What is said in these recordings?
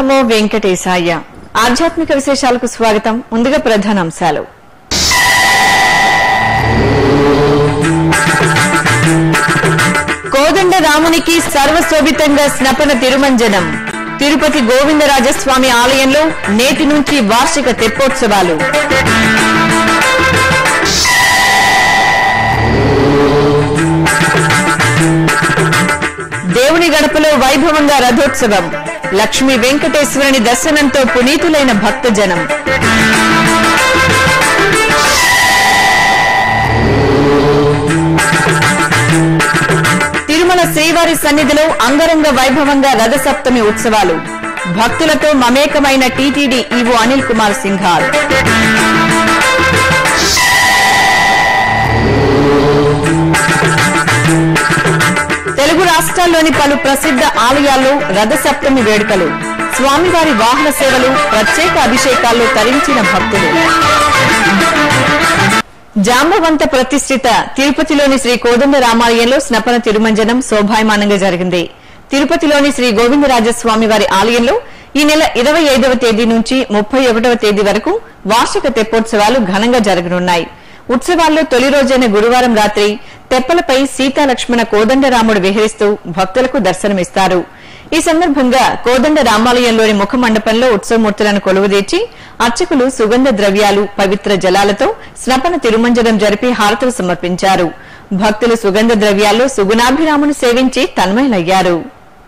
నమో వెంకటేశాయ ఆధ్యాత్మిక విశేషాలకు స్వాగతం ముందుగా ప్రధానాంశాలు కోదండ రామునికి సర్వశోభితంగా స్నపన తిరుమంజనం తిరుపతి గోవిందరాజస్వామి ఆలయంలో నేటి నుంచి వార్షిక తెప్పోత్సవాలు దేవుని గడపలో వైభవంగా రథోత్సవం లక్ష్మీ వెంకటేశ్వరుని దర్శనంతో పునీతులైన భక్తజనం తిరుమల శ్రీవారి సన్నిధిలో అంగరంగ వైభవంగా రథసప్తమి ఉత్సవాలు భక్తులతో మమేకమైన టీటీడీ ఈవో అనిల్ కుమార్ సింఘాల్ తెలుగు రాష్ట్రాల్లోని పలు ప్రసిద్ధ ఆలయాల్లో రథసప్తమి వేడుకలు స్వామివారి వాహన సేవలు ప్రత్యేక అభిషేకాల్లో తరించిన భక్తులు జాంబవంత ప్రతిష్ఠిత తిరుపతిలోని శ్రీ కోదండ రామాలయంలో స్నపన తిరుమంజనం శోభాయమానంగా జరిగింది తిరుపతిలోని శ్రీ గోవిందరాజస్వామి వారి ఆలయంలో ఈ నెల ఇరవై ఐదవ తేదీ నుంచి ముప్పై ఒకటవ తేదీ వరకు వార్షిక తెప్పోత్సవాలు ఘనంగా జరగనున్నాయి ఉత్సవాల్లో తొలి రోజైన గురువారం రాత్రి తెప్పలపై సీతాలక్ష్మణ కోదండరాముడు విహరిస్తూ భక్తులకు దర్శనమిస్తారు ఈ సందర్భంగా కోదండ రామాలయంలోని ముఖ మండపంలో ఉత్సవమూర్తులను కొలువుదీర్చి అర్చకులు సుగంధ ద్రవ్యాలు పవిత్ర జలాలతో స్నపన తిరుమంజనం జరిపి హారతులు సమర్పించారు భక్తులు సుగంధ ద్రవ్యాల్లో సుగుణాభిరామును సేవించి తన్మయులయ్యారు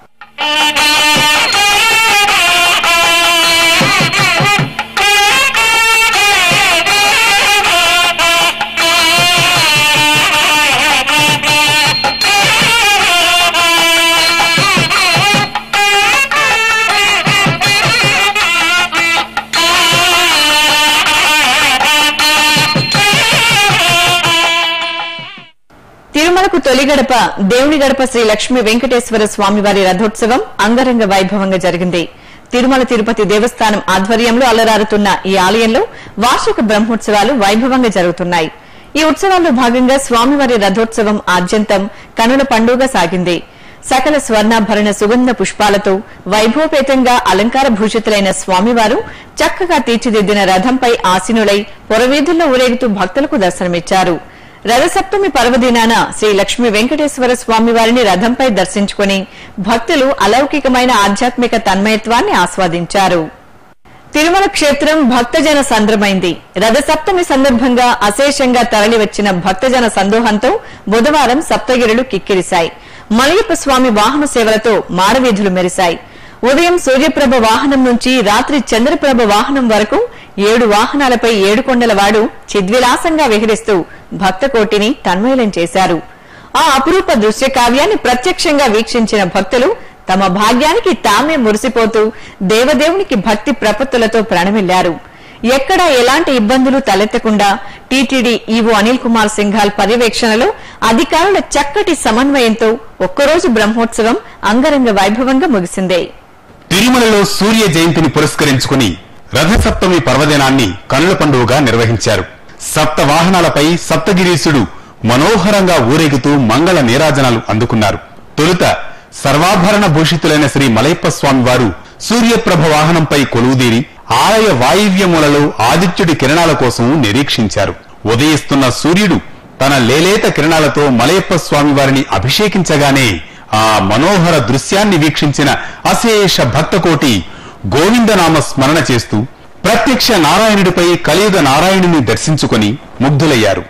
తిరుమలకు తొలి గడప దేవుని గడప శ్రీ లక్ష్మీ వెంకటేశ్వర స్వామి వారి రథోత్సవం అంగరంగ వైభవంగా జరిగింది తిరుమల తిరుపతి దేవస్థానం ఆధ్వర్యంలో అలరారుతున్న ఈ ఆలయంలో వార్షిక బ్రహ్మోత్సవాలు వైభవంగా జరుగుతున్నాయి ఈ ఉత్సవాల్లో భాగంగా స్వామివారి రథోత్సవం ఆద్యంతం కనుల పండుగ సాగింది సకల స్వర్ణాభరణ సుగంధ పుష్పాలతో వైభవపేతంగా అలంకార భూషితులైన స్వామివారు చక్కగా తీర్చిదిద్దిన రథంపై ఆసీనులై పొరవీధుల్లో ఊరేగుతూ భక్తులకు దర్శనమిచ్చారు రథసప్తమి పర్వదినాన శ్రీ లక్ష్మీ వెంకటేశ్వర స్వామి వారిని రథంపై దర్శించుకుని భక్తులు అలౌకికమైన ఆధ్యాత్మిక తన్మయత్వాన్ని ఆస్వాదించారు తిరుమల క్షేత్రం భక్తజన సంద్రమైంది రథసప్తమి సందర్భంగా అశేషంగా తరలివచ్చిన భక్తజన సందోహంతో బుధవారం సప్తగిరులు కిక్కిరిశాయి మలయప్ప స్వామి వాహన సేవలతో మాడవీధులు మెరిశాయి ఉదయం సూర్యప్రభ వాహనం నుంచి రాత్రి చంద్రప్రభ వాహనం వరకు ఏడు వాహనాలపై ఏడుకొండల వాడు చిద్విలాసంగా విహరిస్తూ భక్తకోటిని తన్మయలం చేశారు ఆ అపురూప దృశ్య కావ్యాన్ని ప్రత్యక్షంగా వీక్షించిన భక్తులు తమ భాగ్యానికి తామే మురిసిపోతూ దేవదేవునికి భక్తి ప్రపత్తులతో ప్రణమిల్లారు ఎక్కడా ఎలాంటి ఇబ్బందులు తలెత్తకుండా టీటీడీ ఈవో అనిల్ కుమార్ సింఘాల్ పర్యవేక్షణలో అధికారుల చక్కటి సమన్వయంతో ఒక్కరోజు బ్రహ్మోత్సవం అంగరంగ వైభవంగా ముగిసిందే తిరుమలలో సూర్య జయంతిని పురస్కరించుకుని రథసప్తమి పర్వదినాన్ని కనుల పండుగగా నిర్వహించారు సప్త వాహనాలపై సప్తగిరీశుడు మనోహరంగా ఊరేగుతూ మంగళ నీరాజనాలు అందుకున్నారు తొలుత సర్వాభరణ భూషితులైన శ్రీ మలయప్ప స్వామి వారు సూర్యప్రభ వాహనంపై కొలువుదీరి ఆలయ వాయువ్యములలో ఆదిత్యుడి కిరణాల కోసం నిరీక్షించారు ఉదయిస్తున్న సూర్యుడు తన లేలేత కిరణాలతో మలయప్ప స్వామి వారిని అభిషేకించగానే ఆ మనోహర దృశ్యాన్ని వీక్షించిన అశేష భక్తకోటి గోవిందనామ స్మరణ చేస్తూ ప్రత్యక్ష నారాయణుడిపై కలియుగ నారాయణుని దర్శించుకొని ముగ్ధులయ్యారు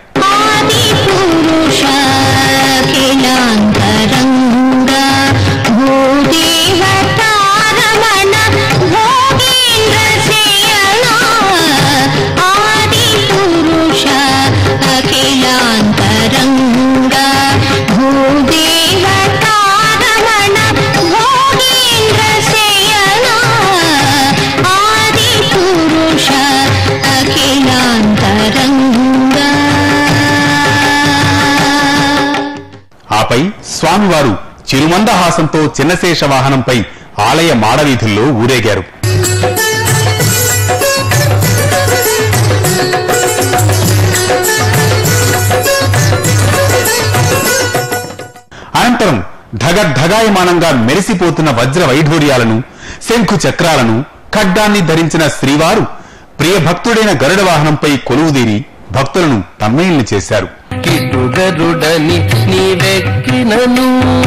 ఆదిపురుష కిలాంతరంగ భూదేవతారమణ భోగేంద్ర శయన ఆదిపురుష అఖిలాంతరంగ భూదేవతారమణ భోగేంద్ర శయన ఆదిపురుష అఖిలాంతరంగ ఆపై స్వామివారు చిరుమందహాసంతో చిన్నశేష వాహనంపై ఆలయ మాడవీధుల్లో ఊరేగారు అనంతరం ధగ ధగాయమానంగా మెరిసిపోతున్న వజ్ర వైఢూర్యాలను శంఖు చక్రాలను ఖడ్డాన్ని ధరించిన శ్రీవారు ప్రియ భక్తుడైన గరుడ వాహనంపై కొలువుదీరి భక్తులను తన్మయుల్ని చేశారు కిటుగరుడని నీవెక్కినను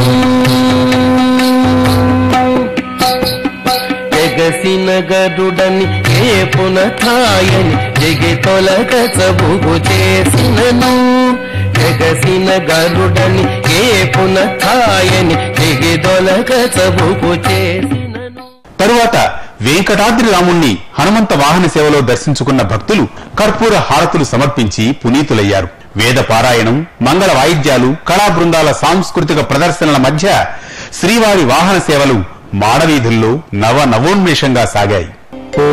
ఎగసిన గరుడని ఏపున థాయని జగి తొలగ చబుగు చేసినను ఎగసిన గరుడని ఏపున థాయని జగి తొలగ చబుగు చేసినను తరువాత వెంకటాద్రి రాముణ్ణి హనుమంత వాహన సేవలో దర్శించుకున్న భక్తులు కర్పూర హారతులు సమర్పించి పునీతులయ్యారు వేద పారాయణం మంగళ వాయిద్యాలు కళా బృందాల సాంస్కృతిక ప్రదర్శనల మధ్య శ్రీవారి వాహన సేవలు మాడవీధుల్లో నవ నవోన్మేషంగా సాగాయి ఓ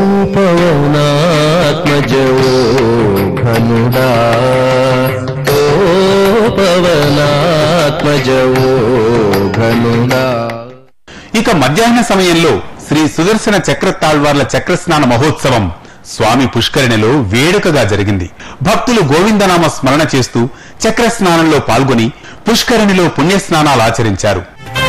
పవనాత్మజో ఘనుడా ఓ పవనాత్మజో ఘనుడా ఇక మధ్యాహ్న సమయంలో శ్రీ సుదర్శన చక్ర తాళ్వార్ల చక్రస్నాన మహోత్సవం స్వామి పుష్కరిణిలో వేడుకగా జరిగింది భక్తులు గోవిందనామ స్మరణ చేస్తూ చక్ర స్నానంలో పాల్గొని పుష్కరిణిలో పుణ్యస్నానాలు ఆచరించారు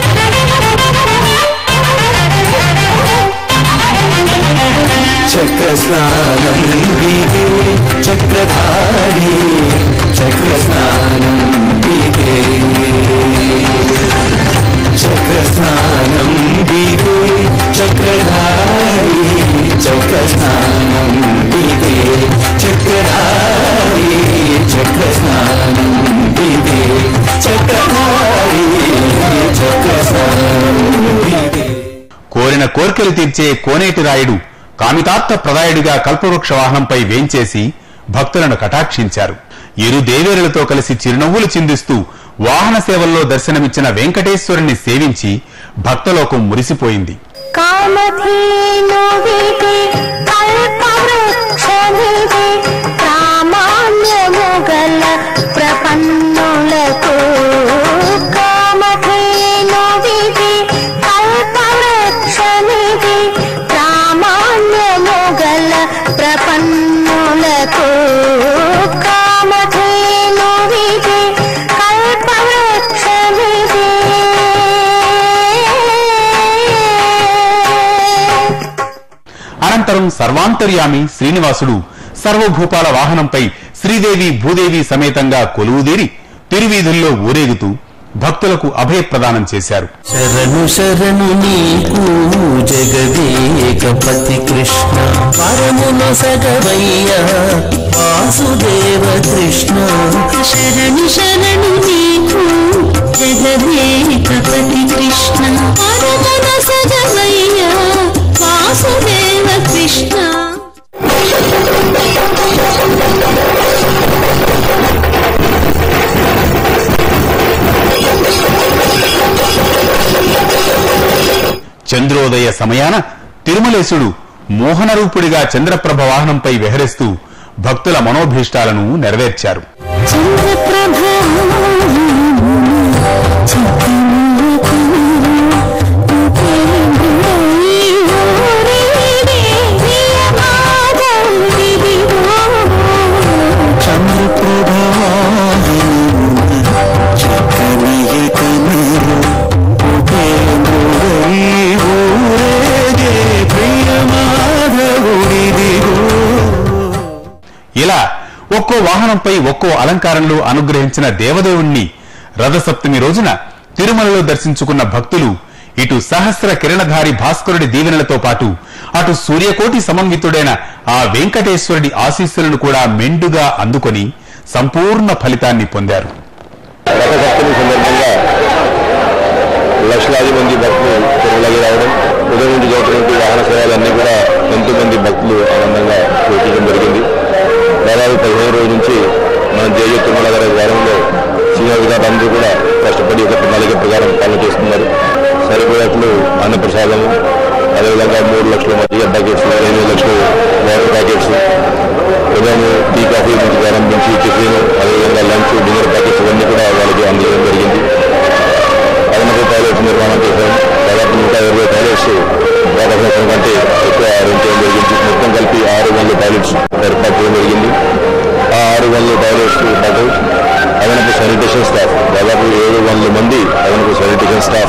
చక్రస్నానం వీగే చక్రధారి చక్రస్నానం వీగే చక్రస్నానం వీగే చక్రధారి చక్రస్నానం వీగే చక్రధారి చక్రస్నానం వీగే చక్రధారి చక్రస్నానం వీగే కోరిన కోర్కెలు తీర్చే కోనేటి రాయుడు కామితార్థ ప్రదాయుడిగా కల్పవృక్ష వాహనంపై వేంచేసి భక్తులను కటాక్షించారు ఇరు దేవేరులతో కలిసి చిరునవ్వులు చిందిస్తూ వాహన సేవల్లో దర్శనమిచ్చిన వెంకటేశ్వరుని సేవించి భక్తలోకం మురిసిపోయింది కామధేను విధి కల్పవృక్షమిది ప్రామాణ్యముగల ప్రపన్నులకు కామధేను విధి కల్పవృక్షమిది ప్రామాణ్యముగల ప్రపన్నులకు కామధేను విధి కల్పవృక్షమిది అనంతరం సర్వాంతర్యామి శ్రీనివాసుడు సర్వభూపాల వాహనంపై శ్రీదేవి భూదేవి సమేతంగా కొలువుదీరి తిరువీధుల్లో ఊరేగుతూ భక్తులకు అభయప్రదానం చేశారు శరణు శరణు నీకు జగదేకపతి కృష్ణ పరమున సగవయ్య వాసుదేవ కృష్ణ శరణు శరణు నీకు జగదేకపతి కృష్ణ పరమన సజమయ్య వాసుదేవ కృష్ణ చంద్రోదయ సమయాన తిరుమలేశుడు మోహనరూపుడిగా చంద్రప్రభ వాహనంపై విహరిస్తూ భక్తుల మనోభీష్టాలను నెరవేర్చారు చంద్రప్రభ ఇలా ఒక్కో వాహనంపై ఒక్కో అలంకారంలో అనుగ్రహించిన దేవదేవుణ్ణి రథసప్తమి రోజున తిరుమలలో దర్శించుకున్న భక్తులు ఇటు సహస్ర కిరణధారి భాస్కరుడి దీవెనలతో పాటు అటు సూర్యకోటి సమన్వితుడైన ఆ వెంకటేశ్వరుడి ఆశీస్సులను కూడా మెండుగా అందుకొని సంపూర్ణ ఫలితాన్ని పొందారు రథసప్తమి సందర్భంగా లక్షలాది మంది భక్తులు తిరుమలకి రావడం ఉదయం నుంచి జరుగుతున్నటువంటి వాహన సేవలన్నీ కూడా ఎంతో మంది భక్తులు ఆనందంగా చూపించడం జరిగింది దాదాపు పదిహేను రోజుల నుంచి మన జయ తిరుమల గారి వారంలో సీనియర్ గారు అందరూ కూడా కష్టపడి ఒక ప్రణాళిక ప్రకారం పాలన చేస్తున్నారు సరిపోయేట్లు అన్నప్రసాదము అదేవిధంగా మూడు లక్షల మధ్య ప్యాకెట్స్ ఎనిమిది లక్షలు వాటర్ ప్యాకెట్స్ ఉదయం టీ కాఫీ నుంచి ప్రారంభించి టిఫిన్ అదేవిధంగా లంచ్ డిన్నర్ ప్యాకెట్స్ ఇవన్నీ కూడా వాళ్ళకి అందజేయడం జరిగింది అదనపు టాయిలెట్స్ నిర్మాణం చేశాం దాదాపు నూట ఇరవై టాయిలెట్స్ గత సంవత్సరం కంటే ఎక్కువ అరేంజ్ చేయడం జరిగింది మొత్తం కలిపి ఆరు వందల టాయిలెట్స్ ఏర్పాటు చేయడం జరిగింది ఆ ఆరు వందల టాయిలెట్స్ పాటు అదనపు శానిటేషన్ స్టాఫ్ దాదాపు ఏడు వందల మంది అదనపు శానిటేషన్ స్టాఫ్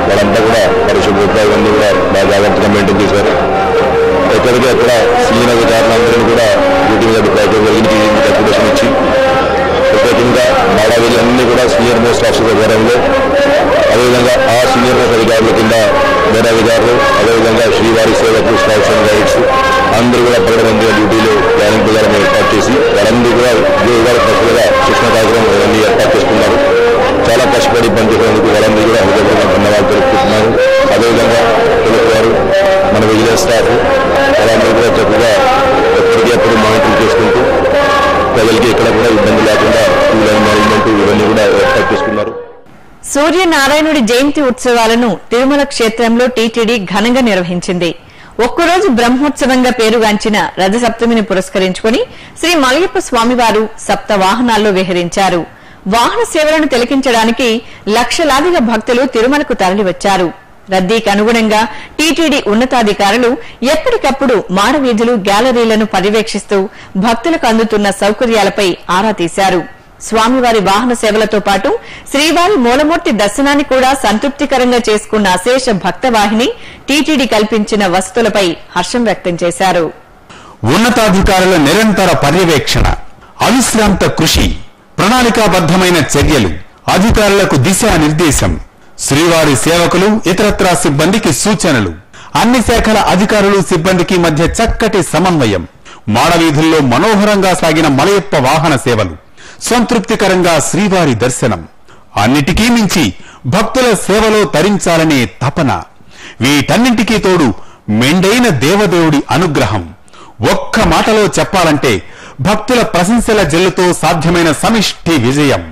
వాళ్ళంతా కూడా పరిశుభ్రత ఇవన్నీ కూడా బాగా జాగ్రత్తగా మెయింటైన్ చేశారు ఎక్కడికి అక్కడ సీనియర్ అధికారులందరినీ కూడా డ్యూటీ మీద డిప్లాయ్ ఇంటికి డెప్యుటేషన్ ఇచ్చి ప్రత్యేకంగా మాడావీళ్ళన్నీ కూడా సీనియర్ మోస్ట్ ఆఫీసర్ ఆధ్వర్యంలో అదేవిధంగా ఆ సీనియర్ మోస్ట్ అధికారుల కింద వేరే అధికారులు అదేవిధంగా శ్రీవారి సేవకు స్కౌట్స్ అండ్ గైడ్స్ అందరూ కూడా పన్నెండు మంది డ్యూటీలు ప్లానింగ్ ప్రకారం ఏర్పాటు చేసి వాళ్ళందరూ కూడా ఉద్యోగాల ప్రజలుగా శిక్షణ కార్యక్రమం ఇవన్నీ ఏర్పాటు చేసుకున్నారు చాలా కష్టపడి పనిచేసేందుకు వాళ్ళందరూ కూడా హృదయపూర్వక ధన్యవాదాలు తెలుపుకుంటున్నారు అదేవిధంగా పోలీసు వారు మన విజిలెన్స్ స్టాఫ్ వాళ్ళందరూ కూడా చక్కగా ఎప్పటికప్పుడు మానిటరింగ్ చేసుకుంటూ ప్రజలకి ఎక్కడ కూడా ఇబ్బంది లేకుండా టూ లైన్ మేనేజ్మెంట్ ఇవన్నీ కూడా ఏర్పాటు చేసుకున్నారు సూర్యనారాయణుడి జయంతి ఉత్సవాలను తిరుమల క్షేత్రంలో టీటీడీ ఘనంగా నిర్వహించింది ఒక్కరోజు బ్రహ్మోత్సవంగా పేరుగాంచిన రథసప్తమిని పురస్కరించుకుని శ్రీ మలయప్ప స్వామివారు సప్త వాహనాల్లో విహరించారు వాహన సేవలను తిలకించడానికి లక్షలాదిగా భక్తులు తిరుమలకు తరలివచ్చారు రద్దీకి అనుగుణంగా టీటీడీ ఉన్నతాధికారులు ఎప్పటికప్పుడు మాడవీధులు గ్యాలరీలను పర్యవేక్షిస్తూ భక్తులకు అందుతున్న సౌకర్యాలపై ఆరా తీశారు స్వామివారి వాహన సేవలతో పాటు శ్రీవారి మూలమూర్తి దర్శనాన్ని కూడా సంతృప్తికరంగా చేసుకున్న అశేష భక్తవాహిని టీటీడీ కల్పించిన వసతులపై హర్షం వ్యక్తం చేశారు ఉన్నతాధికారుల నిరంతర పర్యవేక్షణ అవిశ్రాంత కృషి ప్రణాళికాబద్ధమైన చర్యలు అధికారులకు దిశానిర్దేశం శ్రీవారి సేవకులు ఇతరత్రా సిబ్బందికి సూచనలు అన్ని శాఖల అధికారులు సిబ్బందికి మధ్య చక్కటి సమన్వయం మాడవీధుల్లో మనోహరంగా సాగిన మలయప్ప వాహన సేవలు సంతృప్తికరంగా శ్రీవారి దర్శనం అన్నిటికీ మించి భక్తుల సేవలో తరించాలనే తపన వీటన్నింటికీ తోడు మెండైన దేవదేవుడి అనుగ్రహం ఒక్క మాటలో చెప్పాలంటే భక్తుల ప్రశంసల జల్లుతో సాధ్యమైన సమిష్టి విజయం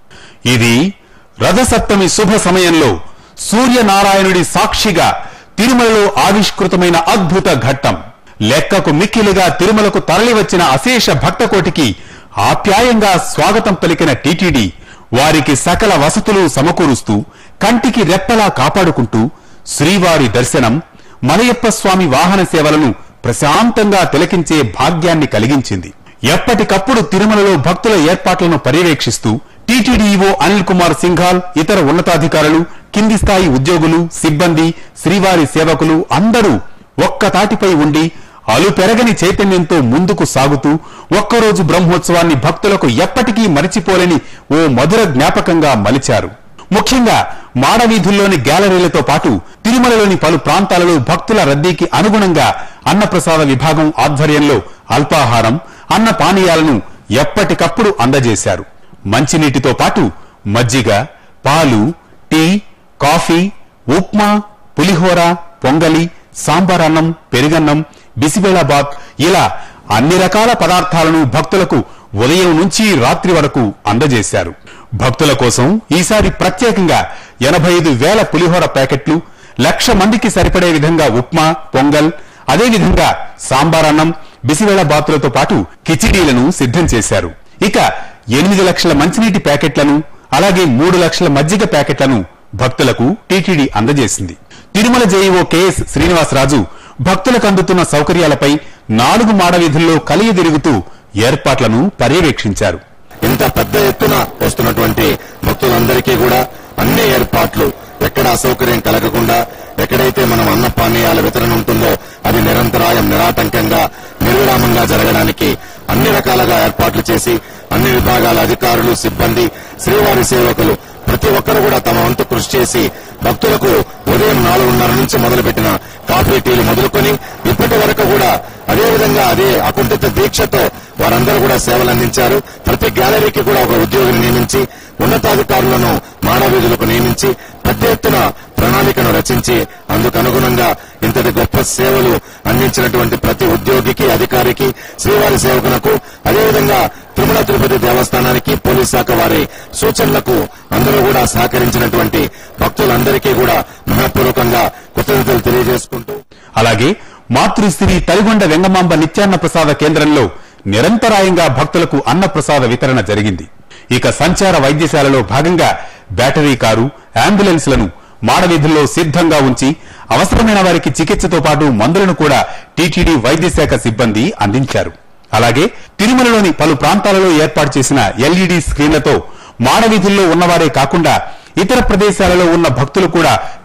ఇది రథసప్తమి శుభ సమయంలో సూర్యనారాయణుడి సాక్షిగా తిరుమలలో ఆవిష్కృతమైన అద్భుత ఘట్టం లెక్కకు మిక్కిలిగా తిరుమలకు తరలివచ్చిన అశేష భక్తకోటికి ఆప్యాయంగా స్వాగతం పలికిన టీటీడీ వారికి సకల వసతులు సమకూరుస్తూ కంటికి రెప్పలా కాపాడుకుంటూ శ్రీవారి దర్శనం మలయప్ప స్వామి వాహన సేవలను ప్రశాంతంగా తిలకించే భాగ్యాన్ని కలిగించింది ఎప్పటికప్పుడు తిరుమలలో భక్తుల ఏర్పాట్లను పర్యవేక్షిస్తూ టీటీడీఈఓ అనిల్ కుమార్ సింఘాల్ ఇతర ఉన్నతాధికారులు కింది స్థాయి ఉద్యోగులు సిబ్బంది శ్రీవారి సేవకులు అందరూ ఒక్క తాటిపై ఉండి అలుపెరగని చైతన్యంతో ముందుకు సాగుతూ ఒక్కరోజు బ్రహ్మోత్సవాన్ని భక్తులకు ఎప్పటికీ మరిచిపోలేని ఓ మధుర జ్ఞాపకంగా మలిచారు ముఖ్యంగా మాడవీధుల్లోని గ్యాలరీలతో పాటు తిరుమలలోని పలు ప్రాంతాలలో భక్తుల రద్దీకి అనుగుణంగా అన్నప్రసాద విభాగం ఆధ్వర్యంలో అల్పాహారం అన్న పానీయాలను ఎప్పటికప్పుడు అందజేశారు మంచినీటితో పాటు మజ్జిగ పాలు టీ కాఫీ ఉప్మా పులిహోర పొంగలి సాంబార్ అన్నం పెరుగన్నం బిసిబేళాబాత్ ఇలా అన్ని రకాల పదార్థాలను భక్తులకు ఉదయం నుంచి రాత్రి వరకు అందజేశారు భక్తుల కోసం ఈసారి ప్రత్యేకంగా ఎనభై ఐదు వేల పులిహోర ప్యాకెట్లు లక్ష మందికి సరిపడే విధంగా ఉప్మా పొంగల్ అదేవిధంగా సాంబార్ అన్నం బిసివేళ బాతులతో పాటు కిచిడీలను సిద్ధం చేశారు ఇక ఎనిమిది లక్షల మంచినీటి ప్యాకెట్లను అలాగే మూడు లక్షల మజ్జిగ ప్యాకెట్లను భక్తులకు టీటీడీ అందజేసింది తిరుమల జేఈఓ కెఎస్ శ్రీనివాసరాజు భక్తులకు అందుతున్న సౌకర్యాలపై నాలుగు మాడవీధుల్లో కలియదిరుగుతూ ఏర్పాట్లను పర్యవేక్షించారు ఇంత పెద్ద ఎత్తున వస్తున్నటువంటి భక్తులందరికీ కూడా అన్ని ఏర్పాట్లు ఎక్కడ అసౌకర్యం కలగకుండా ఎక్కడైతే మనం అన్న పానీయాల వితరణ ఉంటుందో అది నిరంతరాయం నిరాటంకంగా నిర్విరామంగా జరగడానికి అన్ని రకాలుగా ఏర్పాట్లు చేసి అన్ని విభాగాల అధికారులు సిబ్బంది శ్రీవారి సేవకులు ప్రతి ఒక్కరు కూడా తమ వంతు కృషి చేసి భక్తులకు ఉదయం నాలుగున్నర నుంచి మొదలుపెట్టిన కాఫీ టీలు మొదలుకొని ఇప్పటి వరకు కూడా అదే విధంగా అదే అకుంఠిత దీక్షతో వారందరూ కూడా సేవలు అందించారు ప్రతి గ్యాలరీకి కూడా ఒక ఉద్యోగిని నియమించి ఉన్నతాధికారులను మానవీధులకు నియమించి పెద్ద ఎత్తున ప్రణాళికను రచించి అందుకు అనుగుణంగా ఇంతటి గొప్ప సేవలు అందించినటువంటి ప్రతి ఉద్యోగికి అధికారికి శ్రీవారి సేవకులకు అదేవిధంగా తిరుమల తిరుపతి దేవస్థానానికి పోలీస్ శాఖ వారి సూచనలకు అందరూ కూడా సహకరించినటువంటి భక్తులందరికీ కూడా మనఃపూర్వకంగా కృతజ్ఞతలు తెలియజేసుకుంటూ అలాగే మాతృశ్రీ తలిగొండ వెంగమాంబ నిత్యాన్న ప్రసాద కేంద్రంలో నిరంతరాయంగా భక్తులకు అన్న ప్రసాద వితరణ జరిగింది ఇక సంచార వైద్యశాలలో భాగంగా బ్యాటరీ కారు అంబులెన్స్లను మాడవీధుల్లో సిద్ధంగా ఉంచి అవసరమైన వారికి చికిత్సతో పాటు మందులను కూడా టీటీడీ వైద్య శాఖ సిబ్బంది అందించారు అలాగే తిరుమలలోని పలు ప్రాంతాలలో ఏర్పాటు చేసిన ఎల్ఈడి స్క్రీన్లతో మాడవీధుల్లో ఉన్నవారే కాకుండా ఇతర ప్రదేశాలలో ఉన్న భక్తులు కూడా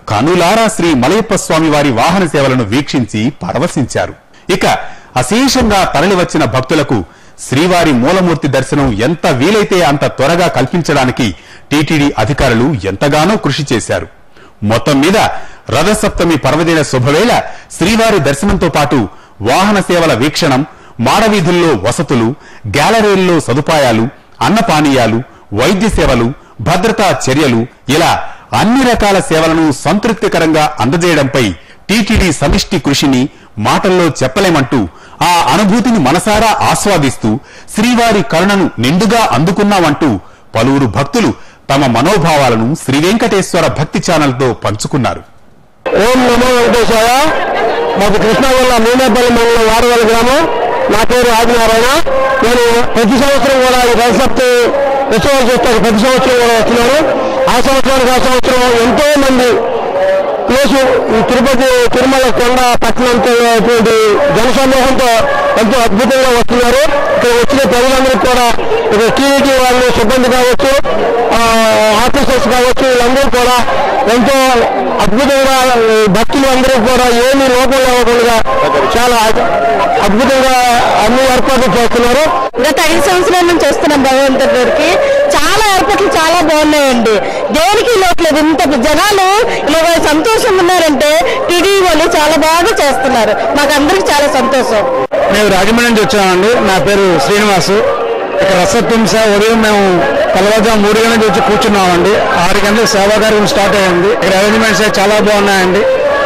కనులారా శ్రీ మలయప్ప స్వామి వారి వాహన సేవలను వీక్షించి పరవశించారు ఇక అశేషంగా తరలివచ్చిన భక్తులకు శ్రీవారి మూలమూర్తి దర్శనం ఎంత వీలైతే అంత త్వరగా కల్పించడానికి టీటీడీ అధికారులు ఎంతగానో కృషి చేశారు మొత్తం మీద రథసప్తమి పర్వదిన శుభవేళ శ్రీవారి దర్శనంతో పాటు వాహన సేవల వీక్షణం మాడవీధుల్లో వసతులు గ్యాలరీల్లో సదుపాయాలు అన్నపానీయాలు వైద్య సేవలు భద్రతా చర్యలు ఇలా అన్ని రకాల సేవలను సంతృప్తికరంగా అందజేయడంపై టీటీడీ సమిష్టి కృషిని మాటల్లో చెప్పలేమంటూ ఆ అనుభూతిని మనసారా ఆస్వాదిస్తూ శ్రీవారి కరుణను నిండుగా అందుకున్నామంటూ పలువురు భక్తులు తమ మనోభావాలను శ్రీ వెంకటేశ్వర భక్తి ఛానల్తో పంచుకున్నారు ఓం నమో వెంకటేశాయ మాది కృష్ణా జిల్లా మీనేపల్లి మండలం వాడవల్లి గ్రామం నా పేరు ఆదినారాయణ నేను ప్రతి సంవత్సరం కూడా ఈ రథసప్తి ఉత్సవాలు చేస్తాను ప్రతి సంవత్సరం కూడా వస్తున్నాను ఆ సంవత్సరానికి ఆ సంవత్సరం ఎంతో మంది ప్లేసు ఈ తిరుపతి తిరుమల కొండ పట్టణంతో ఉన్నటువంటి జనసమూహంతో ఎంతో అద్భుతంగా వస్తున్నారు ఇక్కడ వచ్చిన ప్రజలందరికీ కూడా ఇక్కడ టీవీ వాళ్ళు సిబ్బంది కావచ్చు ఆ, ఆఫీసర్స్ కావచ్చు వీళ్ళందరూ కూడా ఎంతో అద్భుతంగా ఈ భక్తులు అందరూ కూడా ఏమీ లోపం లేకుండా చాలా అద్- అద్భుతంగా అన్ని ఏర్పాట్లు చేస్తున్నారు గత ఐదు సంవత్సరాల నుంచి వస్తున్నాం భగవంతుడి దగ్గరికి చాలా ఏర్పాట్లు చాలా బాగున్నాయండి దేనికి లోట్లేదు ఇంత జనాలు ఇలా సంతోషం ఉన్నారంటే టీడీ వాళ్ళు చాలా బాగా చేస్తున్నారు మాకు అందరికి చాలా సంతోషం మేము రాజమండ్రి నుంచి వచ్చామండి నా పేరు శ్రీనివాసు ఇక్కడ రసత్వంస ఉదయం మేము తెల్లవారుజాము మూడు గంటల నుంచి వచ్చి కూర్చున్నామండి ఆరు గంటలకు సేవా కార్యక్రమం స్టార్ట్ అయ్యింది ఇక్కడ అరేంజ్మెంట్స్ చాలా బాగున్నాయండి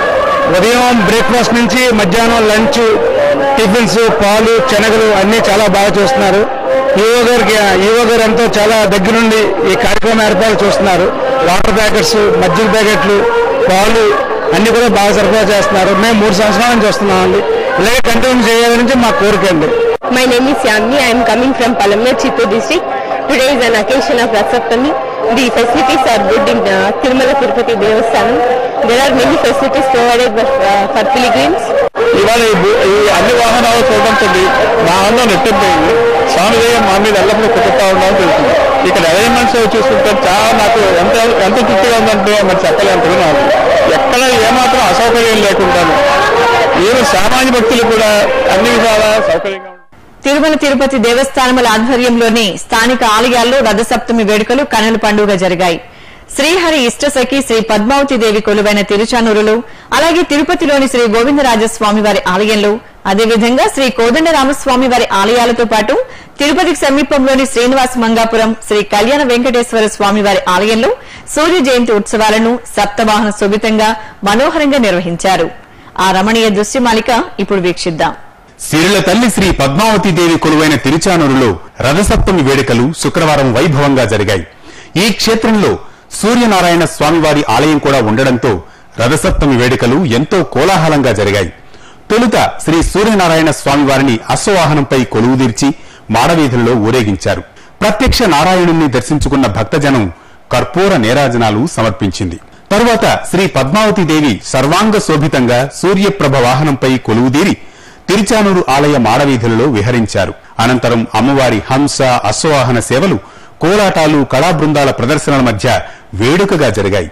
ఉదయం బ్రేక్ఫాస్ట్ నుంచి మధ్యాహ్నం లంచ్ టిఫిన్స్ పాలు శనగలు అన్నీ చాలా బాగా చూస్తున్నారు ఈవో గారికి ఈవో గారు ఎంతో చాలా దగ్గర నుండి ఈ కార్యక్రమం ఏర్పాటు చూస్తున్నారు వాటర్ ప్యాకెట్స్ మజ్జిగ ప్యాకెట్లు పాలు అన్ని కూడా బాగా సరఫరా చేస్తున్నారు మేము మూడు సంవత్సరాల నుంచి వస్తున్నామండి ఇలాగే కంటిన్యూ చేయాలని మా కోరిక అండి My name is Yamni. I am coming from Palamur, Chittoor district. Today is an occasion of Rasaptami. The facilities are good in uh, Tirumala Tirupati Devasthanam. There are many facilities provided for, uh, for pilgrims. ఇవాళ ఈ భూ- ఈ అన్ని వాహనాలు చూడడంతో నా ఆనందం నెట్టిపోయింది స్వామి దయ మా మీద ఎల్లప్పుడూ కుదురుతా ఉండడం తెలుస్తుంది ఇక్కడ అరేంజ్మెంట్స్ చూసుకుంటే చాలా నాకు ఎంత ఎంత తృప్తిగా ఉందంటే మరి చెప్పలేంతగా నాకు ఎక్కడ ఏమాత్రం అసౌకర్యం లేకుండాను ఏమి సామాన్య భక్తులు కూడా అన్ని విధాలా సౌకర్యంగా ఉంటారు. తిరుమల తిరుపతి దేవస్థానముల ఆధ్వర్యంలోని స్థానిక ఆలయాల్లో రథసప్తమి వేడుకలు కనుల పండుగ జరిగాయి శ్రీహరి ఇష్టసఖి శ్రీ పద్మావతి దేవి కొలువైన తిరుచానూరులో అలాగే తిరుపతిలోని శ్రీ గోవిందరాజస్వామి వారి ఆలయంలో అదేవిధంగా శ్రీ కోదండరామస్వామి వారి ఆలయాలతో పాటు తిరుపతికి సమీపంలోని శ్రీనివాస మంగాపురం శ్రీ కళ్యాణ వెంకటేశ్వర స్వామి వారి ఆలయంలో సూర్య జయంతి ఉత్సవాలను సప్తవాహన శోభితంగా మనోహరంగా నిర్వహించారు ఆ రమణీయ దృశ్యమాలిక ఇప్పుడు వీక్షిద్దాం సిరిల తల్లి శ్రీ పద్మావతి దేవి కొలువైన తిరుచానూరులో రథసప్తమి వేడుకలు శుక్రవారం వైభవంగా జరిగాయి ఈ క్షేత్రంలో సూర్యనారాయణ స్వామివారి ఆలయం కూడా ఉండడంతో రథసప్తమి వేడుకలు ఎంతో కోలాహలంగా జరిగాయి తొలుత శ్రీ సూర్యనారాయణ స్వామివారిని అశ్వవాహనంపై కొలువుదీర్చి మాడవీధుల్లో ఊరేగించారు ప్రత్యక్ష నారాయణుణ్ణి దర్శించుకున్న భక్తజనం కర్పూర నేరాజనాలు సమర్పించింది తరువాత శ్రీ పద్మావతి దేవి సర్వాంగ శోభితంగా సూర్యప్రభ వాహనంపై కొలువుదీరి తిరుచానూరు ఆలయ మాడవీధులలో విహరించారు అనంతరం అమ్మవారి హంస అశ్వవాహన సేవలు కోలాటాలు కళా బృందాల ప్రదర్శనల మధ్య వేడుకగా జరిగాయి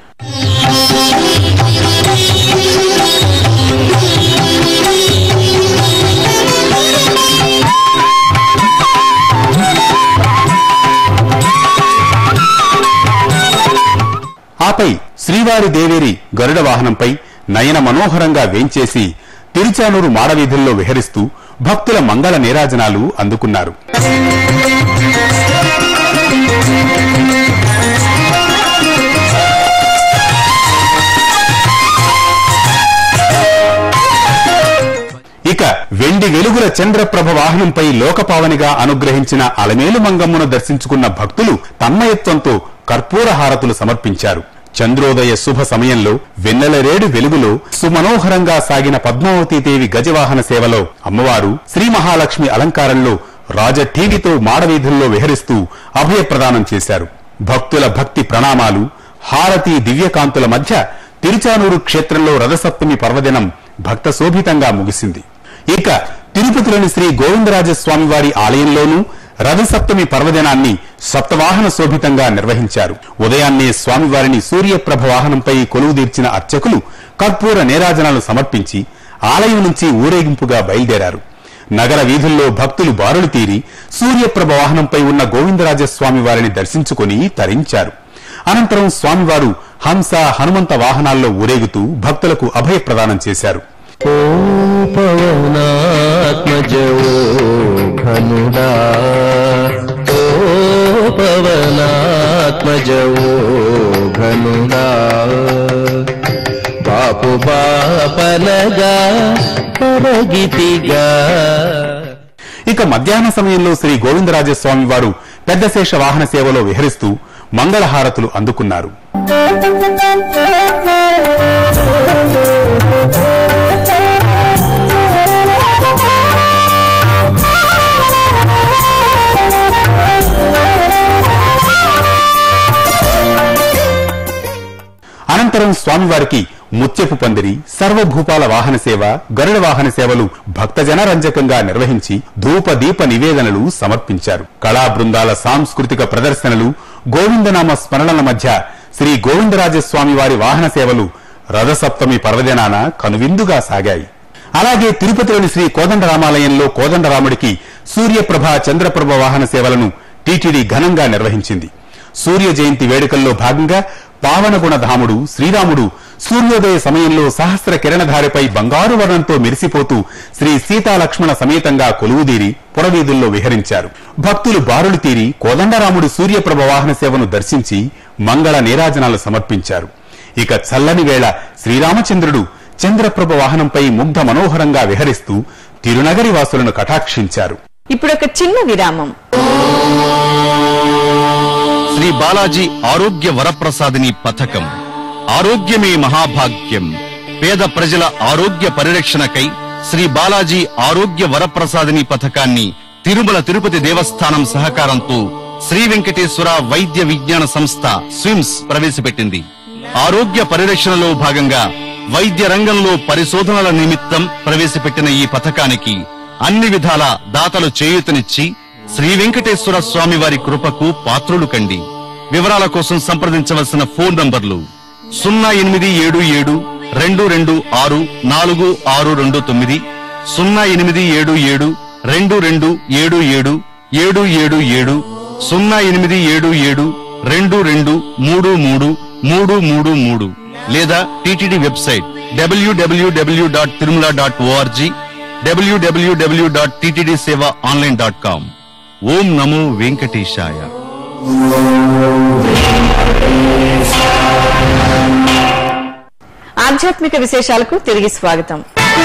ఆపై శ్రీవారి దేవేరి గరుడ వాహనంపై నయన మనోహరంగా వేంచేసి తిరుచానూరు మాడవీధుల్లో విహరిస్తూ భక్తుల మంగళ నీరాజనాలు అందుకున్నారు ఇక వెండి వెలుగుల చంద్రప్రభ వాహనంపై లోకపావనిగా అనుగ్రహించిన అలమేలు మంగమ్మను దర్శించుకున్న భక్తులు తన్మయత్వంతో కర్పూర హారతులు సమర్పించారు చంద్రోదయ శుభ సమయంలో వెన్నెలరేడు వెలుగులో సుమనోహరంగా సాగిన పద్మావతీదేవి గజవాహన సేవలో అమ్మవారు శ్రీ మహాలక్ష్మి అలంకారంలో రాజఠీవితో మాడవీధుల్లో విహరిస్తూ అభయప్రదానం చేశారు భక్తుల భక్తి ప్రణామాలు హారతి దివ్యకాంతుల మధ్య తిరుచానూరు క్షేత్రంలో రథసప్తమి పర్వదినం భక్త శోభితంగా ముగిసింది ఇక తిరుపతిలోని శ్రీ గోవిందరాజస్వామి వారి ఆలయంలోనూ రథసప్తమి పర్వదినాన్ని సప్తవాహన శోభితంగా నిర్వహించారు ఉదయాన్నే స్వామివారిని సూర్యప్రభ వాహనంపై కొలువుదీర్చిన అర్చకులు కర్పూర నీరాజనాలు సమర్పించి ఆలయం నుంచి ఊరేగింపుగా బయలుదేరారు నగర వీధుల్లో భక్తులు బారులు తీరి సూర్యప్రభ వాహనంపై ఉన్న గోవిందరాజస్వామి వారిని దర్శించుకుని తరించారు అనంతరం స్వామివారు హంస హనుమంత వాహనాల్లో ఊరేగుతూ భక్తులకు అభయ ప్రదానం చేశారు ఓ పవనాత్మజో ఘనుడా ఓ పవనాత్మజో ఘనుడా బాపు బాపనగా పరగితిగా ఇక మధ్యాహ్న సమయంలో శ్రీ గోవిందరాజస్వామి వారు పెద్దశేష వాహన సేవలో విహరిస్తూ మంగళహారతులు అందుకున్నారు అనంతరం స్వామివారికి ముత్యపు పందిరి సర్వభూపాల వాహన సేవ గరుడ వాహన సేవలు భక్తజన రంజకంగా నిర్వహించి ధూప దీప నివేదనలు సమర్పించారు కళా బృందాల సాంస్కృతిక ప్రదర్శనలు గోవిందనామ స్మరణల మధ్య శ్రీ గోవిందరాజస్వామి వారి వాహన సేవలు రథసప్తమి పర్వదినాన కనువిందుగా సాగాయి అలాగే తిరుపతిలోని శ్రీ కోదండరామాలయంలో కోదండరాముడికి సూర్యప్రభ చంద్రప్రభ వాహన సేవలను టీటీడీ ఘనంగా నిర్వహించింది సూర్య జయంతి వేడుకల్లో భాగంగా పావనగుణ ధాముడు శ్రీరాముడు సూర్యోదయ సమయంలో సహస్ర కిరణధారిపై బంగారు వర్ణంతో మెరిసిపోతూ శ్రీ సీతాలక్ష్మణ సమేతంగా కొలువుదీరి పురవీధుల్లో విహరించారు భక్తులు బారులు తీరి కోదండరాముడు సూర్యప్రభ వాహన సేవను దర్శించి మంగళ నీరాజనాలు సమర్పించారు ఇక చల్లని వేళ శ్రీరామచంద్రుడు చంద్రప్రభ వాహనంపై ముగ్ధ మనోహరంగా విహరిస్తూ తిరునగరి వాసులను కటాక్షించారు ఇప్పుడు ఒక చిన్న విరామం శ్రీ బాలాజీ ఆరోగ్య వరప్రసాదిని పథకం ఆరోగ్యమే మహాభాగ్యం పేద ప్రజల ఆరోగ్య పరిరక్షణకై శ్రీ బాలాజీ ఆరోగ్య వరప్రసాదిని పథకాన్ని తిరుమల తిరుపతి దేవస్థానం సహకారంతో శ్రీ వెంకటేశ్వర వైద్య విజ్ఞాన సంస్థ స్విమ్స్ ప్రవేశపెట్టింది ఆరోగ్య పరిరక్షణలో భాగంగా వైద్య రంగంలో పరిశోధనల నిమిత్తం ప్రవేశపెట్టిన ఈ పథకానికి అన్ని విధాల దాతలు చేయూతనిచ్చి శ్రీ వెంకటేశ్వర స్వామి వారి కృపకు పాత్రులు కండి వివరాల కోసం సంప్రదించవలసిన ఫోన్ నంబర్లు సున్నా ఎనిమిది ఏడు ఏడు రెండు రెండు ఆరు నాలుగు ఆరు రెండు తొమ్మిది సున్నా ఎనిమిది ఏడు ఏడు రెండు రెండు ఏడు ఏడు ఏడు ఏడు ఏడు సున్నా ఎనిమిది ఏడు ఏడు రెండు రెండు మూడు మూడు మూడు మూడు మూడు లేదా TTD website WWW dot Tirumala dot ORG WWW dot TTD seva online dot com ఓం నమో వెంకటేశాయ ఆధ్యాత్మిక విశేషాలకు తిరిగి స్వాగతం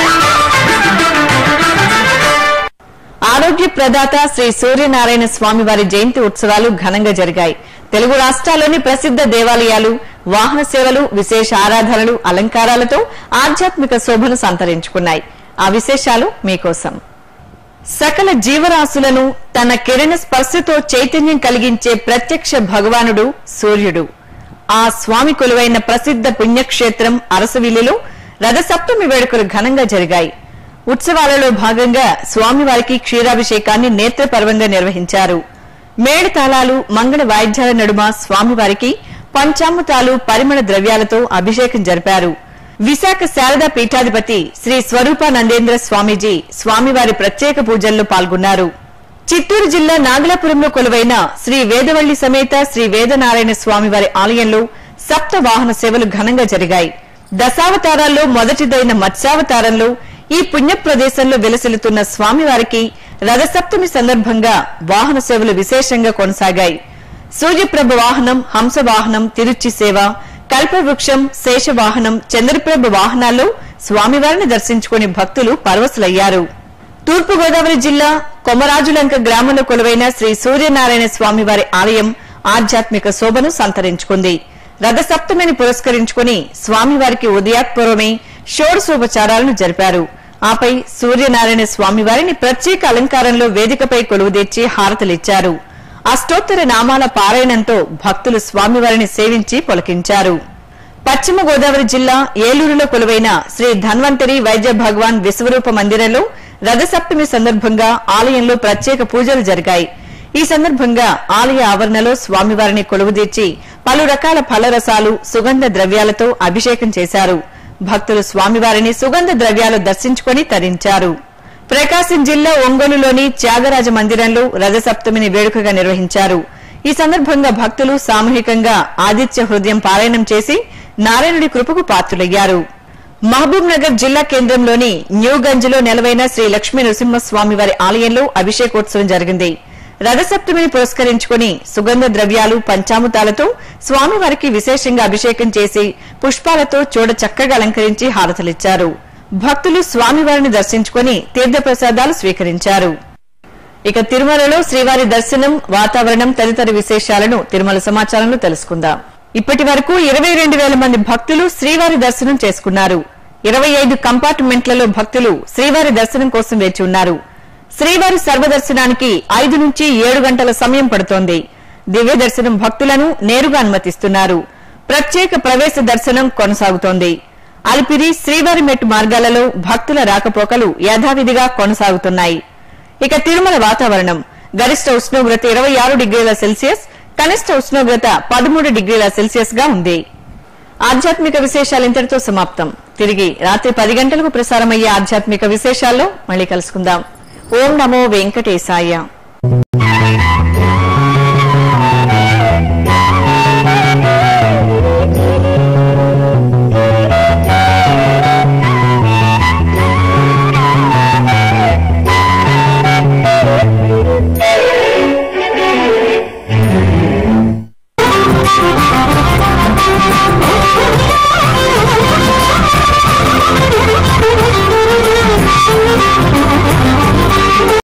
ఆరోగ్య ప్రదాత శ్రీ సూర్యనారాయణ స్వామి వారి జయంతి ఉత్సవాలు ఘనంగా జరిగాయి తెలుగు రాష్ట్రాల్లోని ప్రసిద్ధ దేవాలయాలు వాహన సేవలు విశేష ఆరాధనలు అలంకారాలతో ఆధ్యాత్మిక శోభను సంతరించుకున్నాయి ఆ విశేషాలు మీకోసం సకల జీవరాశులను తన కిరణ స్పర్శతో చైతన్యం కలిగించే ప్రత్యక్ష భగవానుడు సూర్యుడు ఆ స్వామి కొలువైన ప్రసిద్ధ పుణ్యక్షేత్రం అరసవిల్లిలో రథసప్తమి వేడుకలు ఘనంగా జరిగాయి ఉత్సవాలలో భాగంగా స్వామివారికి క్షీరాభిషేకాన్ని నేత్రపర్వంగా నిర్వహించారు మేళతాళాలు మంగళ వాయిద్యాల నడుమ స్వామివారికి పంచామృతాలు పరిమళ ద్రవ్యాలతో అభిషేకం జరిపారు విశాఖ శారదా పీఠాధిపతి శ్రీ స్వరూపానందేంద్ర స్వామీజీ స్వామివారి ప్రత్యేక పూజల్లో పాల్గొన్నారు చిత్తూరు జిల్లా నాగలాపురంలో కొలువైన శ్రీ వేదవల్లి సమేత శ్రీ వేదనారాయణ స్వామివారి ఆలయంలో సప్త వాహన సేవలు ఘనంగా జరిగాయి దశావతారాల్లో మొదటిదైన మత్స్యావతారంలో ఈ పుణ్య ప్రదేశంలో వెలసిల్లుతున్న స్వామివారికి రథసప్తమి సందర్భంగా వాహన సేవలు విశేషంగా కొనసాగాయి సూర్యప్రభ వాహనం హంస వాహనం తిరుచి సేవ కల్పవృక్షం శేషవాహనం చంద్రప్రభ వాహనాల్లో స్వామివారిని దర్శించుకుని భక్తులు పరవశులయ్యారు తూర్పు గోదావరి జిల్లా కొమరాజులంక గ్రామంలో కొలువైన శ్రీ సూర్యనారాయణ స్వామివారి ఆలయం ఆధ్యాత్మిక శోభను సంతరించుకుంది రథసప్తమిని పురస్కరించుకుని స్వామివారికి ఉదయాత్పూర్వమే షోడశోపచారాలను జరిపారు ఆపై సూర్యనారాయణ స్వామివారిని ప్రత్యేక అలంకారంలో వేదికపై కొలువుదీర్చి హారతలిచ్చారు అష్టోత్తర నామాల పారాయణంతో భక్తులు స్వామివారిని సేవించి పొలకించారు పశ్చిమ గోదావరి జిల్లా ఏలూరులో కొలువైన శ్రీ ధన్వంతరి వైద్య భగవాన్ విశ్వరూప మందిరంలో రథసప్తమి సందర్భంగా ఆలయంలో ప్రత్యేక పూజలు జరిగాయి ఈ సందర్భంగా ఆలయ ఆవరణలో స్వామివారిని కొలువుదీర్చి పలు రకాల ఫలరసాలు సుగంధ ద్రవ్యాలతో అభిషేకం చేశారు భక్తులు స్వామివారిని సుగంధ ద్రవ్యాలు దర్శించుకుని తరించారు ప్రకాశం జిల్లా ఒంగోలులోని త్యాగరాజ మందిరంలో రథసప్తమిని వేడుకగా నిర్వహించారు ఈ సందర్భంగా భక్తులు సామూహికంగా ఆదిత్య హృదయం పారాయణం చేసి నారాయణుడి కృపకు పాత్రులయ్యారు మహబూబ్ నగర్ జిల్లా కేంద్రంలోని న్యూగంజ్లో నెలవైన శ్రీ లక్ష్మీ నృసింహస్వామి వారి ఆలయంలో అభిషేకోత్సవం జరిగింది రథసప్తమిని పురస్కరించుకుని సుగంధ ద్రవ్యాలు పంచామృతాలతో స్వామివారికి విశేషంగా అభిషేకం చేసి పుష్పాలతో చూడ చక్కగా అలంకరించి హారతలిచ్చారు భక్తులు స్వామివారిని దర్శించుకుని తీర్థప్రసాదాలు స్వీకరించారు ఇక తిరుమలలో శ్రీవారి దర్శనం వాతావరణం తదితర విశేషాలను తిరుమల సమాచారంలో తెలుసుకుందాం ఇప్పటి వరకు ఇరవై రెండు వేల మంది భక్తులు శ్రీవారి దర్శనం చేసుకున్నారు ఇరవై ఐదు కంపార్ట్మెంట్లలో భక్తులు శ్రీవారి దర్శనం కోసం వేచి ఉన్నారు శ్రీవారి సర్వదర్శనానికి ఐదు నుంచి ఏడు గంటల సమయం పడుతోంది దివ్య దర్శనం భక్తులను నేరుగా అనుమతిస్తున్నారు ప్రత్యేక ప్రవేశ దర్శనం కొనసాగుతోంది అలిపిరి శ్రీవారి మెట్టు మార్గాలలో భక్తుల రాకపోకలు యథావిధిగా కొనసాగుతున్నాయి ఇక తిరుమల వాతావరణం గరిష్ట ఉష్ణోగ్రత ఇరవై ఆరు డిగ్రీల సెల్సియస్ కనిష్ట ఉష్ణోగ్రత పదమూడు డిగ్రీల సెల్సియస్ గా ఉంది ఆధ్యాత్మిక విశేషాలు ఇంతటితో సమాప్తం తిరిగి రాత్రి పది గంటలకు ప్రసారమయ్యే ఆధ్యాత్మిక విశేషాల్లో మళ్ళీ కలుసుకుందాం ఓం నమో వెంకటేశాయ